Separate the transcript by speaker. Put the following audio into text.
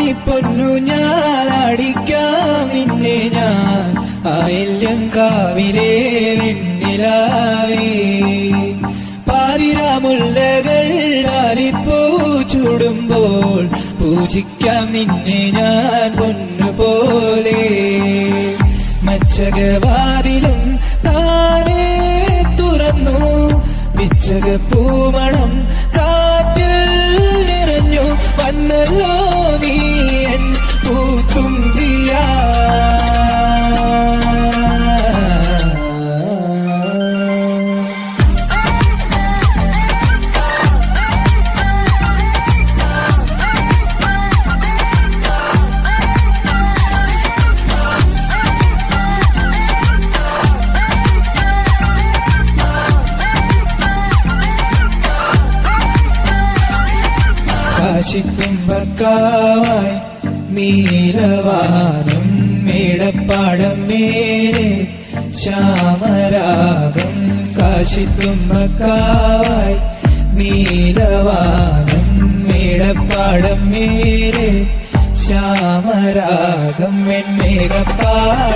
Speaker 1: പൊന്നു ഞാൻ അടിക്കാം നിന്നെ ഞാൻ ആയില്യം കാവിലെ വെണ്ണിലാവേ പാതിരാമുല്ലകൾ ആലിപ്പൂ ചൂടുമ്പോൾ പൂജിക്കാം നിന്നെ ഞാൻ പൊന്നുപോലെ മച്ചകവാതിലും താനേ തുറന്നു പിച്ചക പൂമണം കാറ്റിൽ നിറഞ്ഞു വന്നല്ലോ നീ എൻ പൂത്തുമ്പിയാ കാശിത്തുമ്പക്കാവായി നീലവാനം മേടപ്പാടം മേലെ ശ്യാമരാഗം കാശിത്തുമ്പക്കാവായി നീലവാനം മേടപ്പാടം മേലെ ശ്യാമരാഗം വെൺമേഘപ്പാ